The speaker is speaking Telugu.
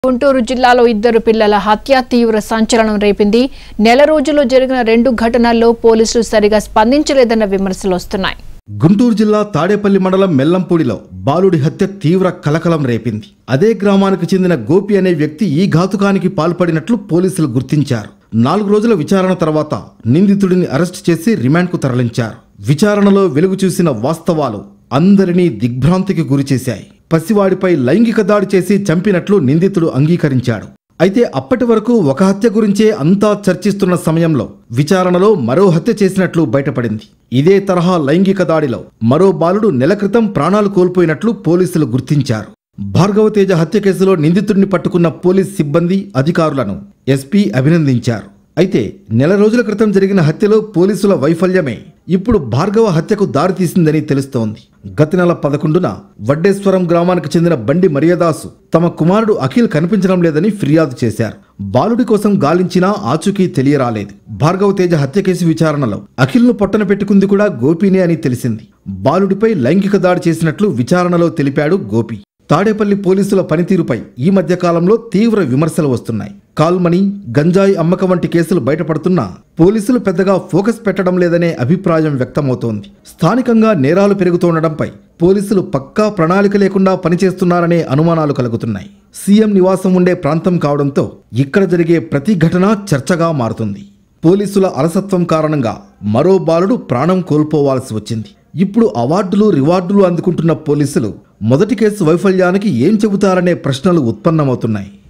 గుంటూరు జిల్లాలో ఇద్దరు పిల్లల హత్య తీవ్ర సంచలనం రేపింది నెల రోజుల్లో జరిగిన రెండు ఘటనల్లో పోలీసులు సరిగా స్పందించలేదన్న విమర్శలు వస్తున్నాయి గుంటూరు జిల్లా తాడేపల్లి మండలం మెల్లంపూడిలో బాలుడి హత్య తీవ్ర కలకలం రేపింది అదే గ్రామానికి చెందిన గోపి అనే వ్యక్తి ఈ ఘాతుకానికి పాల్పడినట్లు పోలీసులు గుర్తించారు నాలుగు రోజుల విచారణ తర్వాత నిందితుడిని అరెస్ట్ చేసి రిమాండ్కు తరలించారు విచారణలో వెలుగు చూసిన వాస్తవాలు అందరినీ దిగ్భ్రాంతికి గురిచేశాయి పసివాడిపై లైంగిక దాడి చేసి చంపినట్లు నిందితుడు అంగీకరించాడు అయితే అప్పటి వరకు ఒక హత్య గురించే అంతా చర్చిస్తున్న సమయంలో విచారణలో మరో హత్య చేసినట్లు బయటపడింది ఇదే తరహా లైంగిక దాడిలో మరో బాలుడు నెల క్రితం ప్రాణాలు కోల్పోయినట్లు పోలీసులు గుర్తించారు భార్గవతేజ హత్య కేసులో నిందితుడిని పట్టుకున్న పోలీస్ సిబ్బంది అధికారులను ఎస్పీ అభినందించారు అయితే నెల రోజుల క్రితం జరిగిన హత్యలో పోలీసుల వైఫల్యమే ఇప్పుడు భార్గవ హత్యకు దారితీసిందని తెలుస్తోంది గత నెల పదకొండున వడ్డేశ్వరం గ్రామానికి చెందిన బండి మర్యాదాసు తమ కుమారుడు అఖిల్ కనిపించడం లేదని ఫిర్యాదు చేశారు బాలుడి కోసం గాలించినా ఆచూకీ తెలియరాలేదు భార్గవ తేజ హత్య కేసు విచారణలో అఖిల్ను పొట్టన పెట్టుకుంది కూడా గోపీనే అని తెలిసింది బాలుడిపై లైంగిక దాడి చేసినట్లు విచారణలో తెలిపాడు గోపి తాడేపల్లి పోలీసుల పనితీరుపై ఈ మధ్య కాలంలో తీవ్ర విమర్శలు వస్తున్నాయి కాల్మనీ గంజాయి అమ్మకం వంటి కేసులు బయటపడుతున్నా పోలీసులు పెద్దగా ఫోకస్ పెట్టడం లేదనే అభిప్రాయం వ్యక్తమవుతోంది స్థానికంగా నేరాలు పెరుగుతుండడంపై పోలీసులు పక్కా ప్రణాళిక లేకుండా పనిచేస్తున్నారనే అనుమానాలు కలుగుతున్నాయి సీఎం నివాసం ఉండే ప్రాంతం కావడంతో ఇక్కడ జరిగే ప్రతి ఘటన చర్చగా మారుతుంది పోలీసుల అలసత్వం కారణంగా మరో బాలుడు ప్రాణం కోల్పోవాల్సి వచ్చింది ఇప్పుడు అవార్డులు రివార్డులు అందుకుంటున్న పోలీసులు మొదటి కేసు వైఫల్యానికి ఏం చెబుతారనే ప్రశ్నలు ఉత్పన్నమవుతున్నాయి